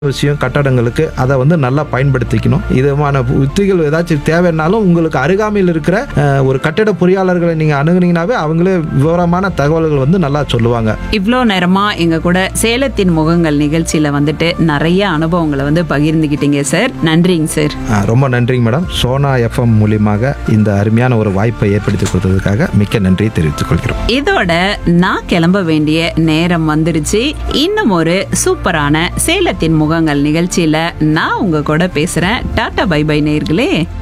விஷயம் கட்டடங்களுக்கு அதை வந்து நல்லா பயன்படுத்திக்கணும் இதுமான உத்திகள் ஏதாச்சும் தேவைன்னாலும் உங்களுக்கு அருகாமையில் இருக்கிற அஹ், ஒரு கட்டிட பொறியாளர்களை நீங்கள் அணுகுனீங்கனாவே அவங்களே விவரமான தகவல்கள் வந்து நல்லா சொல்லுவாங்க இவ்வளோ நேரமா எங்க கூட சேலத்தின் முகங்கள் நிகழ்ச்சியில வந்துட்டு நிறைய அனுபவங்களை வந்து பகிர்ந்துக்கிட்டீங்க சார் நன்றிங்க சார் அஹ், ரொம்ப நன்றிங்க மேடம் சோனா எஃப்எம் மூலியமாக இந்த அருமையான ஒரு வாய்ப்பை ஏற்படுத்தி கொடுத்ததுக்காக மிக்க நன்றியை தெரிவித்துக் கொள்கிறோம் இதோட நான் கிளம்ப வேண்டிய நேரம் வந்துருச்சு இன்னும் ஒரு சூப்பரான சேலத்தின் முகங்கள் நிகழ்ச்சியில நான் உங்க கூட பேசுறேன் டாடா பை பை நேர்களே